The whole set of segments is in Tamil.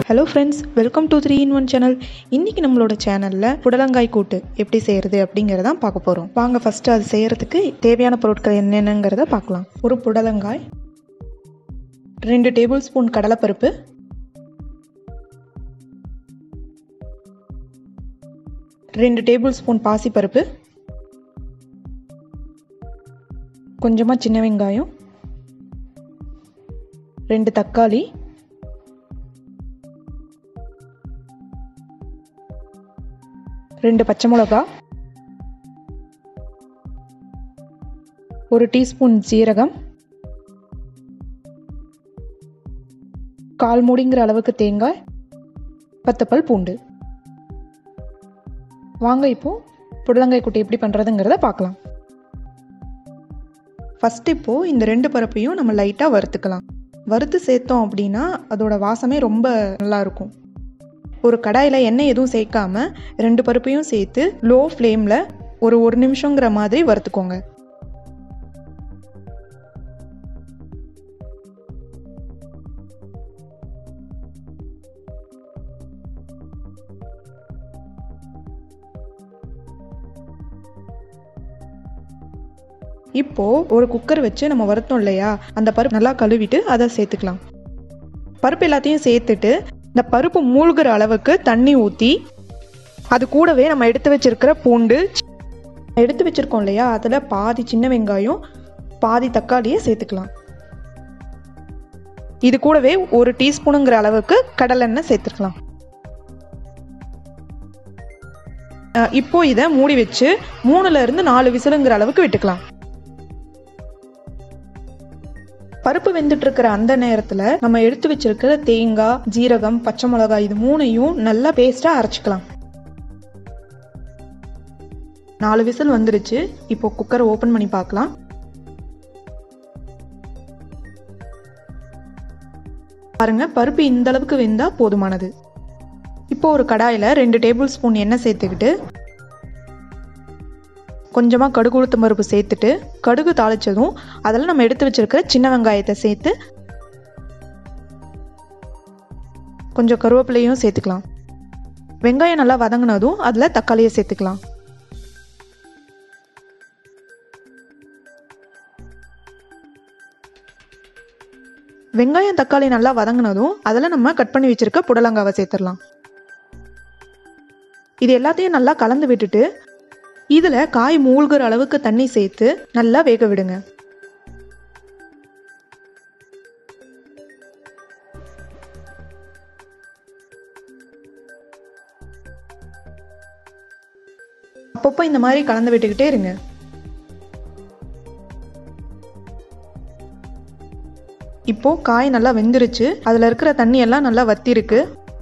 hello friends welcome to three in one channel இன்னைக்கு நம்மளோட சேனலில் புடலங்காய் கூட்டு எப்படி செய்கிறது அப்படிங்கிறத பார்க்க போகிறோம் வாங்க ஃபஸ்ட்டு அது செய்கிறதுக்கு தேவையான பொருட்கள் என்னென்னங்கிறத பார்க்கலாம் ஒரு புடலங்காய் ரெண்டு டேபிள் ஸ்பூன் கடலைப்பருப்பு ரெண்டு டேபிள் ஸ்பூன் பாசிப்பருப்பு கொஞ்சமாக சின்ன வெங்காயம் ரெண்டு தக்காளி ரெண்டு பச்சை மிளகா ஒரு டீஸ்பூன் ஜீரகம் கால் மூடிங்கிற அளவுக்கு தேங்காய் பத்து பல் பூண்டு வாங்க இப்போ புடலங்காய் குட்டி எப்படி பண்ணுறதுங்கிறத பார்க்கலாம் ஃபஸ்ட் இப்போ இந்த ரெண்டு பருப்பையும் நம்ம லைட்டாக வறுத்துக்கலாம் வறுத்து சேர்த்தோம் அப்படின்னா அதோட வாசமே ரொம்ப நல்லா இருக்கும் ஒரு கடாயில் எண்ணெய் எதுவும் சேர்க்காம ரெண்டு பருப்பையும் சேர்த்து லோ ஃப்ளேமில் ஒரு ஒரு நிமிஷங்கிற மாதிரி வறுத்துக்கோங்க இப்போ ஒரு குக்கர் வச்சு நம்ம வறுத்தோம் இல்லையா அந்த பருப்பு நல்லா கழுவிட்டு அதை சேர்த்துக்கலாம் பருப்பு எல்லாத்தையும் சேர்த்துட்டு இந்த பருப்பு மூழ்கிற அளவுக்கு தண்ணி ஊற்றி அது கூடவே நம்ம எடுத்து வச்சிருக்கிற பூண்டு எடுத்து வச்சிருக்கோம் இல்லையா அதில் பாதி சின்ன வெங்காயம் பாதி தக்காளியை சேர்த்துக்கலாம் இது கூடவே ஒரு டீஸ்பூனுங்கிற அளவுக்கு கடலெண்ணெய் சேர்த்துக்கலாம் இப்போ இதை மூடி வச்சு மூணுல இருந்து நாலு விசிலுங்கிற அளவுக்கு விட்டுக்கலாம் பருப்பு வெந்துட்டு இருக்கிற அந்த நேரத்துல நம்ம எடுத்து வச்சிருக்கிற தேங்காய் ஜீரகம் பச்சை மிளகாய் இது மூணையும் நல்லா பேஸ்டா அரைச்சிக்கலாம் நாலு விசில் வந்துருச்சு இப்போ குக்கரை ஓபன் பண்ணி பார்க்கலாம் பாருங்க பருப்பு இந்த அளவுக்கு வெந்தா போதுமானது இப்போ ஒரு கடாயில் ரெண்டு டேபிள் ஸ்பூன் எண்ணெய் சேர்த்துக்கிட்டு கொஞ்சமாக கடுகு உளுத்தம் பருப்பு சேர்த்துட்டு கடுகு தாளிச்சதும் அதில் நம்ம எடுத்து வச்சிருக்கிற சின்ன வெங்காயத்தை சேர்த்து கொஞ்சம் கருவேப்பிலையும் சேர்த்துக்கலாம் வெங்காயம் நல்லா வதங்கினதும் அதில் தக்காளியை சேர்த்துக்கலாம் வெங்காயம் தக்காளி நல்லா வதங்கினதும் அதில் நம்ம கட் பண்ணி வச்சிருக்க புடலங்காவை சேர்த்துடலாம் இது எல்லாத்தையும் நல்லா கலந்து விட்டுட்டு இதில் காய் மூழ்கிற அளவுக்கு தண்ணி சேர்த்து நல்லா வேக விடுங்க அப்பப்போ இந்த மாதிரி கலந்து விட்டுக்கிட்டே இருங்க இப்போ காய் நல்லா வெந்துருச்சு அதில் இருக்கிற தண்ணி எல்லாம் நல்லா வத்திருக்கு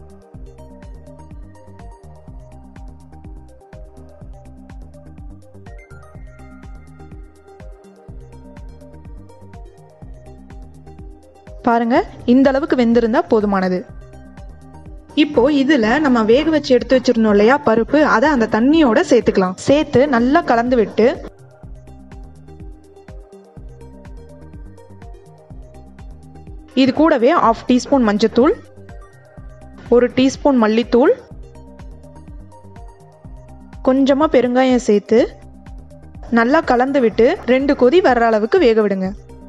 பாருங்க இந்த அளவுக்கு வெந்திருந்தா போதுமானது இப்போ இதுல நம்ம வேக வச்சு எடுத்து வச்சிருந்தோம் இல்லையா பருப்பு அதை அந்த தண்ணியோட சேர்த்துக்கலாம் சேர்த்து நல்லா கலந்து விட்டு இது கூடவே ஆஃப் டீஸ்பூன் மஞ்சத்தூள் ஒரு டீஸ்பூன் மல்லித்தூள் கொஞ்சமா பெருங்காயம் சேர்த்து நல்லா கலந்து விட்டு ரெண்டு கொதி வர்ற அளவுக்கு வேக விடுங்க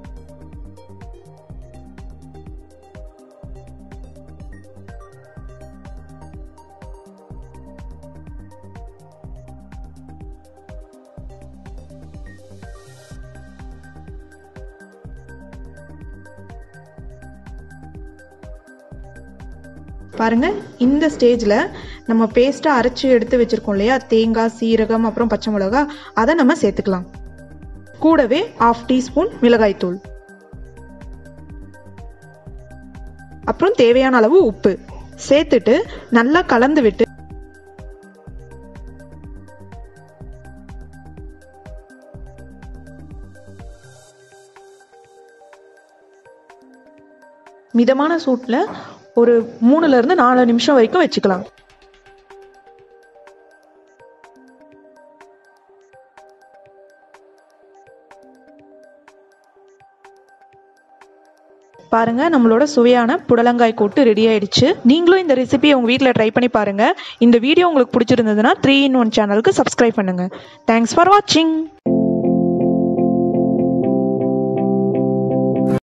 பாருங்க இந்த ஸ்டேஜில் நம்ம பேஸ்ட்டாக அரைச்சி எடுத்து வச்சிருக்கோம் இல்லையா தேங்காய் சீரகம் அப்புறம் பச்சை மிளகா அதை நம்ம சேர்த்துக்கலாம் கூடவே ஆஃப் டீஸ்பூன் மிளகாய்த்தூள் அப்புறம் தேவையான அளவு உப்பு சேர்த்துட்டு நல்லா கலந்து விட்டு மிதமான சூட்டில் ஒரு மூணுல இருந்து நாலு நிமிஷம் வரைக்கும் வச்சுக்கலாம் பாருங்க நம்மளோட சுவையான புடலங்காய் கூட்டு ரெடி ஆயிடுச்சு நீங்களும் இந்த ரெசிபியை உங்க வீட்டில் ட்ரை பண்ணி பாருங்க இந்த வீடியோ உங்களுக்கு பிடிச்சிருந்ததுன்னா த்ரீ இன் ஒன் சேனலுக்கு சப்ஸ்கிரைப் பண்ணுங்க தேங்க்ஸ் ஃபார் வாட்சிங்